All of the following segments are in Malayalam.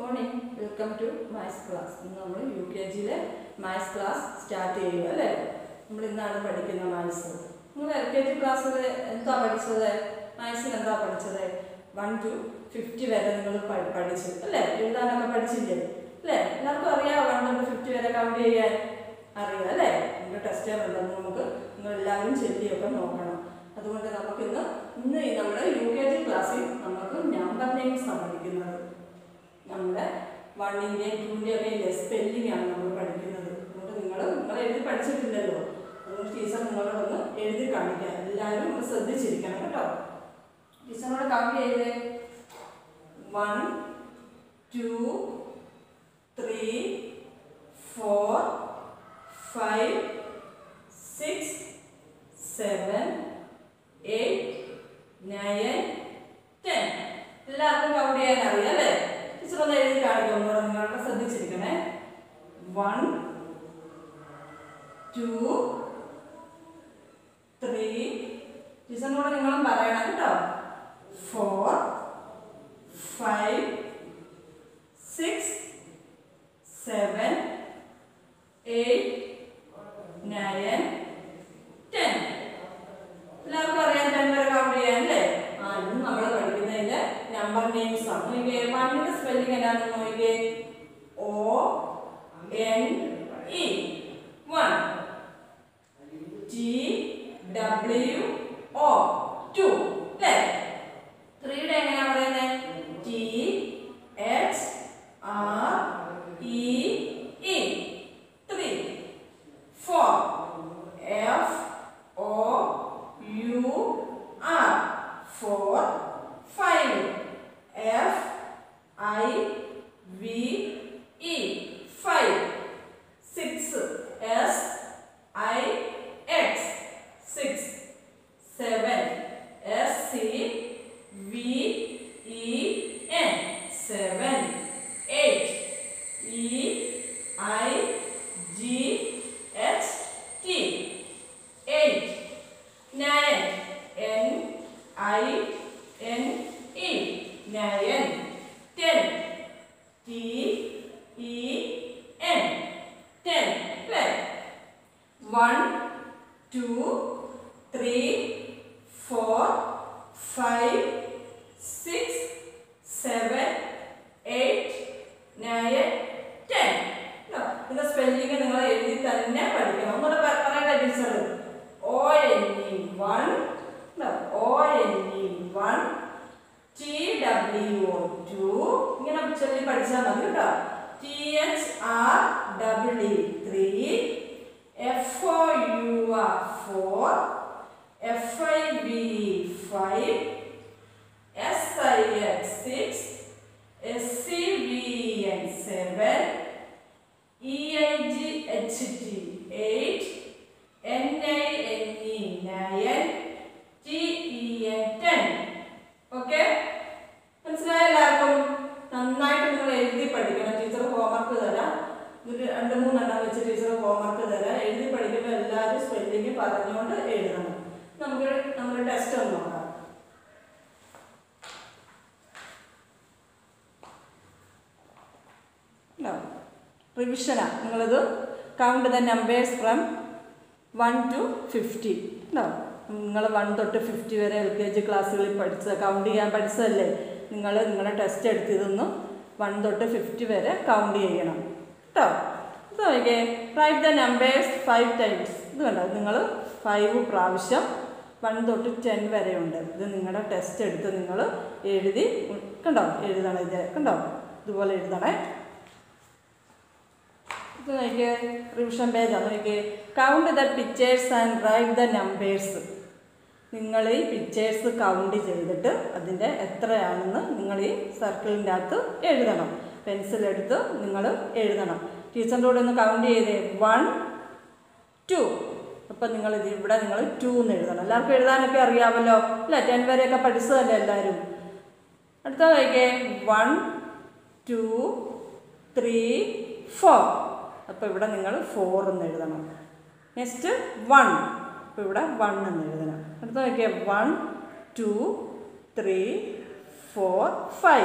morning welcome to maths class ഇന്ന് നമ്മൾ യു കെ ജിയിലെ മാത്സ് ക്ലാസ് സ്റ്റാർട്ട് ചെയ്യുക അല്ലേ നമ്മൾ ഇന്നാണ് പഠിക്കുന്ന മാത്സ് നിങ്ങൾ എൽ കെ ജി ക്ലാസ്സിൽ എന്താ പഠിച്ചത് മാത്സിൽ എന്താ പഠിച്ചത് വൺ ടു ഫിഫ്റ്റി വരെ നിങ്ങൾ പഠി- പഠിച്ചു അല്ലേ എഴുതാനൊക്കെ പഠിച്ചില്ലേ അല്ലേ എല്ലാവർക്കും അറിയാം വൺ തൊട്ട് ഫിഫ്റ്റി വരെ കൗണ്ട് ചെയ്യാൻ അറിയാം അല്ലേ നിങ്ങൾക്ക് ടെസ്റ്റുകളുണ്ടെന്ന് നമുക്ക് നിങ്ങൾ എല്ലാവരും ചെല്ലിയൊക്കെ നോക്കണം അതുകൊണ്ട് നമുക്കിന്ന് ഇന്ന് ഈ നമ്മുടെ യു കെ ജി ക്ലാസ്സിൽ നമുക്ക് നമ്പർ നെയിംസ് ആണ് പഠിക്കുന്നത് നമ്മുടെ വണ്ണിൻ്റെയും ടൂൻ്റെയും ഒക്കെ ഇല്ലേ സ്പെല്ലിംഗ് ആണ് നമ്മൾ പഠിക്കുന്നത് അതുകൊണ്ട് നിങ്ങൾ നിങ്ങൾ എഴുതി പഠിച്ചിട്ടില്ലല്ലോ അതുകൊണ്ട് ടീച്ചർ നിങ്ങളോടൊന്ന് എഴുതി കാണിക്കാം എല്ലാവരും ഒന്ന് ശ്രദ്ധിച്ചിരിക്കണം കേട്ടോ ടീച്ചറിനോട് കൗണ്ട് ചെയ്തേ one two three four five six seven eight nine ten എല്ലാവർക്കും കൗണ്ട് ചെയ്യാൻ അറിയാം അല്ലേ ടീച്ചർ ഒന്ന് എഴുതി കാണിക്കും ഒന്നുകൂടെ നിങ്ങളോട് ശ്രദ്ധിച്ചിരിക്കണേ വൺ ടു ത്രീ ടീച്ചറിനോട് നിങ്ങളും പറയണം കേട്ടോ four five six seven eight nine ten എല്ലാവർക്കും അറിയാം ടെൻ വരെ കൗണ്ട് ചെയ്യാൻ അല്ലേ ആ ഇന്ന് നമ്മൾ പഠിക്കുന്നതിന്റെ നമ്പർ നെയിംസ് ആണ് നോക്കിയേ വണ്ണിന്റെ സ്പെല്ലിംഗ് എന്താണെന്ന് നോക്കിയേ O N E one T W O two അല്ലേ ത്രീയുടെ എങ്ങനെയാ പറയുന്നത് T H R E E three four F O U R four five F I V E five six S I X six seven S C V E N seven eight E I G H T eight nine N I N E nine ten T E N ten അല്ലേ one two three four five six seven eight nine ten ഇതിന്റെ സ്പെല്ലിംഗ് നിങ്ങൾ എഴുതി തന്നെ പഠിക്കണം ഒന്നുകൂടെ പ- പറയട്ടെ teacher O N E one O N E one T W O two ഇങ്ങനെ ചൊല്ലി പഠിച്ചാൽ മതി കേട്ടോ T H R W three F O U R four F I V five S I H six S C V N seven E I G H T eight N I N E nine T E N ten okay മനസ്സിലായ എല്ലാവർക്കും നന്നായിട്ട് നിങ്ങൾ എഴുതി പഠിക്കണം ടീച്ചർ ഹോംവർക്ക് തരാം ഒരു രണ്ട് മൂന്നെണ്ണം വെച്ച് ടീച്ചർ ഹോംവർക്ക് തരാം എഴുതി പഠിക്കുമ്പോൾ എല്ലാവരും സ്പെല്ലിങ് പറഞ്ഞുകൊണ്ട് എഴുതണം നമുക്ക് നമ്മുടെ ടെസ്റ്റ് ഒന്ന് നോക്കാം റിവിഷനാണ് നിങ്ങളിത് count the numbers from one to fifty ഉണ്ടോ നിങ്ങൾ വൺ തൊട്ട് ഫിഫ്റ്റി വരെ എൽ കെ ജി ക്ലാസ്സുകളിൽ പഠിച്ച കൗണ്ട് ചെയ്യാൻ പഠിച്ചതല്ലേ നിങ്ങൾ നിങ്ങളുടെ ടെസ്റ്റ് എടുത്തിരുന്നു വൺ തൊട്ട് ഫിഫ്റ്റി വരെ കൗണ്ട് ചെയ്യണം കേട്ടോ ഇത് നോക്കിയേ write the numbers five times ഇത് കണ്ടോ നിങ്ങൾ ഫൈവ് പ്രാവശ്യം വൺ തൊട്ട് ടെൻ വരെ ഉണ്ട് ഇത് നിങ്ങളുടെ ടെസ്റ്റ് എടുത്ത് നിങ്ങൾ എഴുതി കണ്ടോ എഴുതണം ഇത് കണ്ടോ ഇതുപോലെ എഴുതണേ ഇത് നോക്കിയേ റിവിഷൻ പേജാണ് നോക്കിയേ count the pictures and write the numbers നിങ്ങൾ ഈ പിക്ചേഴ്സ് കൗണ്ട് ചെയ്തിട്ട് അതിൻ്റെ എത്രയാണെന്ന് നിങ്ങൾ ഈ സർക്കിളിൻ്റെ അകത്ത് എഴുതണം പെൻസിലെടുത്ത് നിങ്ങൾ എഴുതണം ടീച്ചറിൻ്റെ കൂടെ ഒന്ന് കൗണ്ട് ചെയ്തേ വൺ ടു അപ്പം നിങ്ങൾ ഇത് ഇവിടെ നിങ്ങൾ ടു എന്ന് എഴുതണം എല്ലാവർക്കും എഴുതാനൊക്കെ അറിയാമല്ലോ അല്ല ടെൻ വരെയൊക്കെ പഠിച്ചതല്ലേ എല്ലാവരും അടുത്ത നോക്കിയേ വൺ ടു ത്രീ ഫോർ അപ്പോൾ ഇവിടെ നിങ്ങൾ ഫോർ എന്ന് എഴുതണം നെക്സ്റ്റ് വൺ അപ്പോൾ ഇവിടെ വൺ എന്ന് എഴുതണം അടുത്ത നോക്കിയേ one two three four five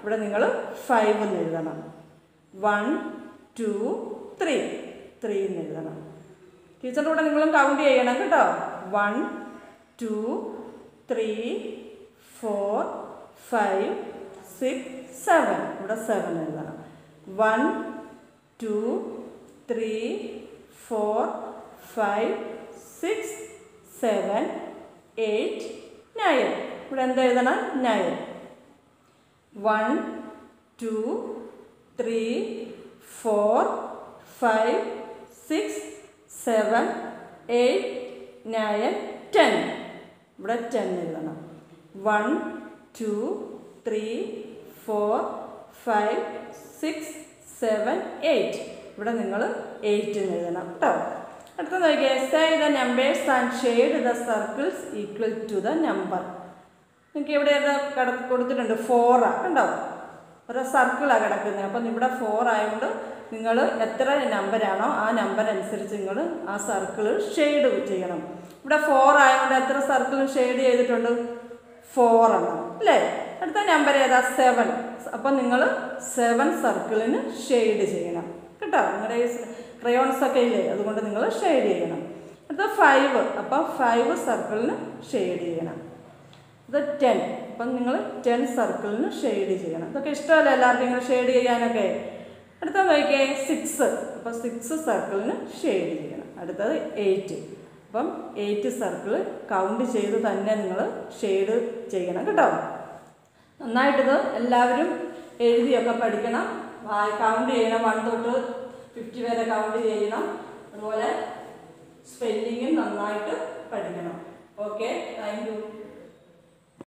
ഇവിടെ നിങ്ങൾ ഫൈവ് എന്ന് എഴുതണം വൺ ടു ത്രീ ത്രീ എന്ന് എഴുതണം ടീച്ചറിൻ്റെ കൂടെ നിങ്ങളും കൗണ്ട് ചെയ്യണം കേട്ടോ one two three four five six seven ഇവിടെ സെവൻ എഴുതണം one two three four five six seven eight nine ഇവിടെ എന്താ എഴുതണം nine one two three four five six seven eight nine ten ഇവിടെ ടെൻ എഴുതണം one two three four five six seven eight ഇവിടെ നിങ്ങൾ എയ്റ്റ് എന്ന് എഴുതണം കേട്ടോ അടുത്ത നോക്കിയേ say the numbers and shade the circles equal to the number നിങ്ങൾക്ക് ഇവിടെ ഏതാ കിട കൊടുത്തിട്ടുണ്ട് ഫോറാ കണ്ടോ ഒരു സർക്കിളാണ് കിടക്കുന്നത് അപ്പം ഇവിടെ ഫോർ ആയതുകൊണ്ട് നിങ്ങൾ എത്ര നമ്പരാണോ ആ നമ്പർ അനുസരിച്ച് നിങ്ങൾ ആ സർക്കിൾ ഷെയ്ഡ് ചെയ്യണം ഇവിടെ ഫോർ ആയതുകൊണ്ട് എത്ര സർക്കിൾ ഷെയ്ഡ് ചെയ്തിട്ടുണ്ട് ഫോർ എണ്ണം അല്ലേ അടുത്ത നമ്പർ ഏതാ സെവൻ അപ്പം നിങ്ങൾ സെവൻ സർക്കിളിന് ഷെയ്ഡ് ചെയ്യണം കേട്ടോ നിങ്ങളുടെ ഈ ക്രയോൺസ് ഒക്കെ ഇല്ലേ അതുകൊണ്ട് നിങ്ങൾ ഷെയ്ഡ് ചെയ്യണം അടുത്ത ഫൈവ് അപ്പം ഫൈവ് സർക്കിളിന് ഷെയ്ഡ് ചെയ്യണം ഇത് ടെൻ അപ്പം നിങ്ങൾ ടെൻ സർക്കിളിന് ഷെയ്ഡ് ചെയ്യണം ഇതൊക്കെ ഇഷ്ടമല്ല എല്ലാവർക്കും ഇങ്ങനെ ഷെയ്ഡ് ചെയ്യാനൊക്കെ അടുത്ത നോക്കിയേ സിക്സ് അപ്പം സിക്സ് സർക്കിളിന് ഷെയ്ഡ് ചെയ്യണം അടുത്തത് എയ്റ്റ് അപ്പം എയ്റ്റ് സർക്കിൾ കൗണ്ട് ചെയ്ത് തന്നെ നിങ്ങൾ ഷെയ്ഡ് ചെയ്യണം കേട്ടോ നന്നായിട്ടിത് എല്ലാവരും എഴുതിയൊക്കെ പഠിക്കണം കൗണ്ട് ചെയ്യണം വൺ തൊട്ട് ഫിഫ്റ്റി വരെ കൗണ്ട് ചെയ്യണം അതുപോലെ സ്പെല്ലിങ്ങും നന്നായിട്ട് പഠിക്കണം ഓക്കെ താങ്ക് യു